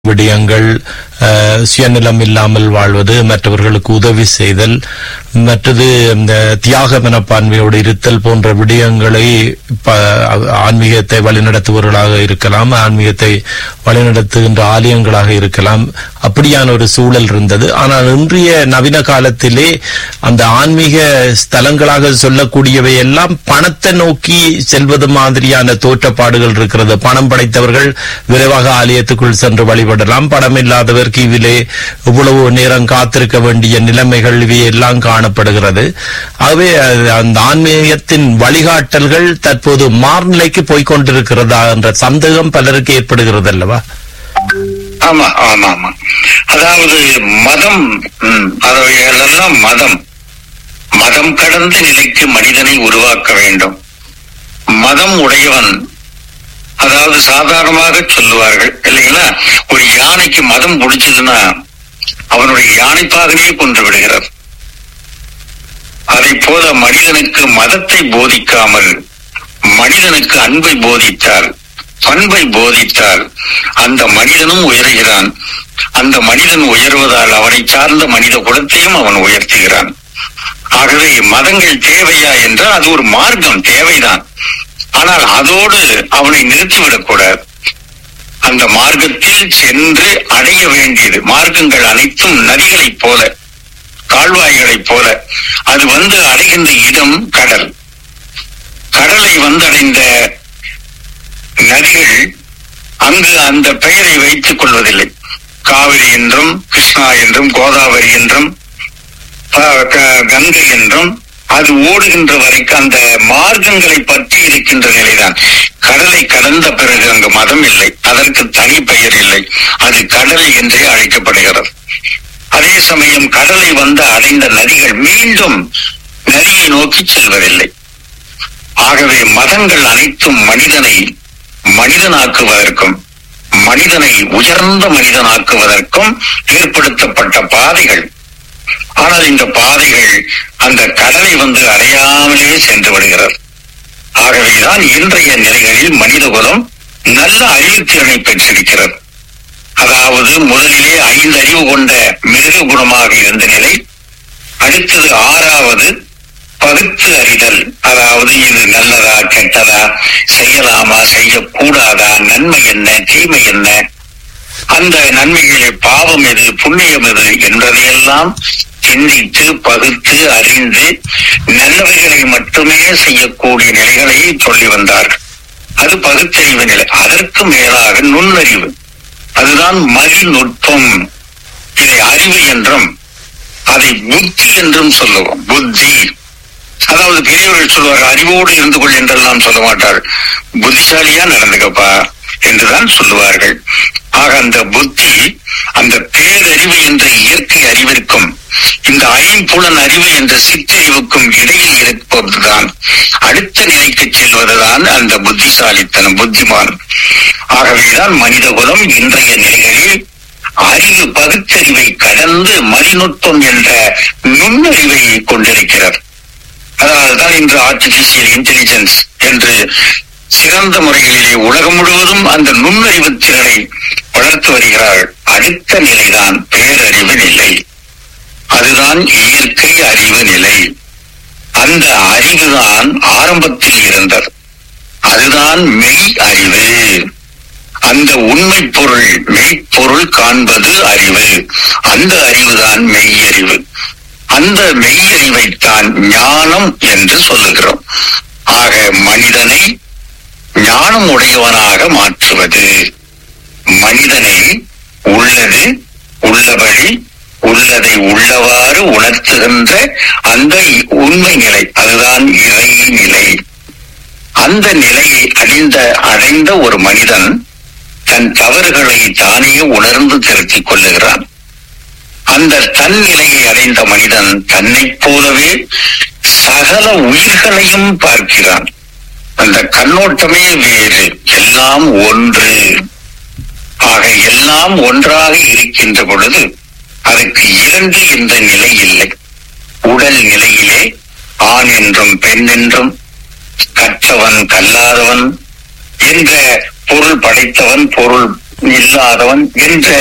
விடயங்கள் அஹ், சுயநலம் இல்லாமல் வாழ்வது மற்றவர்களுக்கு உதவி செய்தல் மற்றது இந்த தியாக மனப்பான்மையோடு இருத்தல் போன்ற விடயங்களை ப- ஆன்மீகத்தை வழிநடத்துபவர்களாக இருக்கலாம் ஆன்மீகத்தை வழிநடத்துகின்ற ஆலயங்களாக இருக்கலாம் அப்படியான ஒரு சூழல் இருந்தது ஆனால் இன்றைய நவீன காலத்திலே அந்த ஆன்மீக ஸ்தலங்களாக சொல்லக்கூடியவை எல்லாம் பணத்தை நோக்கி செல்வது மாதிரியான தோற்றப்பாடுகள் இருக்கிறது பணம் படைத்தவர்கள் விரைவாக ஆலயத்துக்குள் சென்று வழிபடலாம் பணம் இல்லாதவர் கிவிலே இவ்வளவு நேரம் காத்திருக்க வேண்டிய நிலைமைகள் இவையெல்லாம் காணப்படுகிறது ஆகவே அது அந்த ஆன்மீகத்தின் வழிகாட்டல்கள் தற்போது மார்நிலைக்கு போய்க் கொண்டிருக்கிறதா என்ற சந்தேகம் பலருக்கு ஏற்படுகிறது அல்லவா ஆமா ஆமா ஆமா அதாவது மதம் ம், அவைகளெல்லாம் மதம் மதம் கடந்த நிலைக்கு மனிதனை உருவாக்க வேண்டும் மதம் உடையவன் அதாவது சாதாரணமாக சொல்லுவார்கள் இல்லைங்களா ஒரு யானைக்கு மதம் பிடிச்சதுன்னா அவனுடைய யானைப்பாகனையே கொன்று விடுகிறார் அதை போல மனிதனுக்கு மதத்தை போதிக்காமல் மனிதனுக்கு அன்பை போதித்தால் பண்பை போதித்தால் அந்த மனிதனும் உயர்கிறான் அந்த மனிதன் உயர்வதால் அவனை சார்ந்த மனித குலத்தையும் அவன் உயர்த்துகிறான் ஆகவே மதங்கள் தேவையா என்றால் அது ஒரு மார்க்கம் தேவைதான் ஆனால் அதோடு அவனை நிறுத்திவிடக்கூடாது அந்த மார்க்கத்தில் சென்று அடைய வேண்டியது மார்க்கங்கள் அனைத்தும் நதிகளைப் போல கால்வாய்களைப் போல அது வந்து அடைகின்ற இடம் கடல் கடலை வந்தடைந்த நதிகள் அங்கு அந்த பெயரை வைத்துக் கொள்வதில்லை காவிரி என்றும் கிருஷ்ணா என்றும் கோதாவரி என்றும் ப- க- கங்கை என்றும் அது ஓடுகின்ற வரைக்கும் அந்த மார்க்கங்களை பற்றி இருக்கின்ற நிலைதான் கடலை கடந்த பிறகு அங்கு மதம் இல்லை அதற்கு தனி பெயர் இல்லை அது கடல் என்றே அழைக்கப்படுகிறது அதே சமயம் கடலை வந்து அடைந்த நதிகள் மீண்டும் நதியை நோக்கி செல்வதில்லை ஆகவே மதங்கள் அனைத்தும் மனிதனை மனிதனாக்குவதற்கும் மனிதனை உயர்ந்த மனிதனாக்குவதற்கும் ஏற்படுத்தப்பட்ட பாதைகள் ஆனால் இந்த பாதைகள் அந்த கடலை வந்து அடையாமலே சென்று விடுகிறது ஆகவேதான் இன்றைய நிலைகளில் மனிதகுலம் நல்ல அறிவுத்திறனை பெற்றிருக்கிறது அதாவது முதலிலே ஐந்து அறிவு கொண்ட மிருக குணமாக இருந்த நிலை அடுத்தது ஆறாவது பகுத்து அறிதல் அதாவது இது நல்லதா கெட்டதா செய்யலாமா செய்யக்கூடாதா நன்மை என்ன தீமை என்ன அந்த நன்மைகளில் பாவம் எது புண்ணியம் எது என்பதையெல்லாம் சிந்தித்து பகுத்து அறிந்து நல்லவைகளை மட்டுமே செய்யக்கூடிய நிலைகளை சொல்லி வந்தார்கள் அது பகுத்தறிவு நிலை அதற்கு மேலாக நுண்ணறிவு அதுதான் மகிழ்நுட்பம் இதை அறிவு என்றும் அதை புத்தி என்றும் சொல்லுவோம் புத்தி அதாவது பெரியவர்கள் சொல்வார்கள் அறிவோடு இருந்து கொள் என்றெல்லாம் சொல்ல மாட்டார்கள் புத்திசாலியா நடந்துக்கப்பா என்றுதான் சொல்லுவார்கள் ஆக அந்த புத்தி அந்த பேரறிவு என்ற இயற்கை அறிவிற்கும் இந்த ஐம்புலன் அறிவு என்ற சிற்றறிவுக்கும் இடையில் இருப்பதுதான் அடுத்த நிலைக்கு செல்வதுதான் அந்த புத்திசாலித்தனம் புத்திமான் ஆகவேதான் மனிதகுலம் இன்றைய நிலைகளில் அறிவு பகுத்தறிவை கடந்து மதிநுட்பம் என்ற நுண்ணறிவை கொண்டிருக்கிறது அதனால்தான் இன்று ஆர்டிபிஷியல் இன்டெலிஜென்ஸ் என்று சிறந்த முறைகளிலே உலகம் முழுவதும் அந்த நுண்ணறிவு திறனை வளர்த்து வருகிறார்கள் அடுத்த நிலைதான் பேரறிவு நிலை அதுதான் இயற்கை அறிவு நிலை அந்த அறிவுதான் ஆரம்பத்தில் இருந்தது அதுதான் மெய் அறிவு அந்த உண்மை பொருள் மெய்ப்பொருள் காண்பது அறிவு அந்த அறிவுதான் மெய்யறிவு அந்த மெய்யறிவைத்தான் ஞானம் என்று சொல்லுகிறோம் ஆக மனிதனை ஞானம் உடையவனாக மாற்றுவது மனிதனை உள்ளது உள்ளபடி உள்ளதை உள்ளவாறு உணர்த்துகின்ற அந்த உண்மை நிலை அதுதான் இறை நிலை அந்த நிலையை அடைந்த அடைந்த ஒரு மனிதன் தன் தவறுகளை தானே உணர்ந்து திருத்திக் கொள்ளுகிறான் அந்த தன் நிலையை அடைந்த மனிதன் தன்னைப் போலவே சகல உயிர்களையும் பார்க்கிறான் அந்த கண்ணோட்டமே வேறு எல்லாம் ஒன்று ஆக எல்லாம் ஒன்றாக இருக்கின்ற பொழுது அதுக்கு இரண்டு என்ற நிலை இல்லை உடல் நிலையிலே ஆண் என்றும் பெண் என்றும் கற்றவன் கல்லாதவன் என்ற பொருள் படைத்தவன் பொருள் இல்லாதவன் என்ற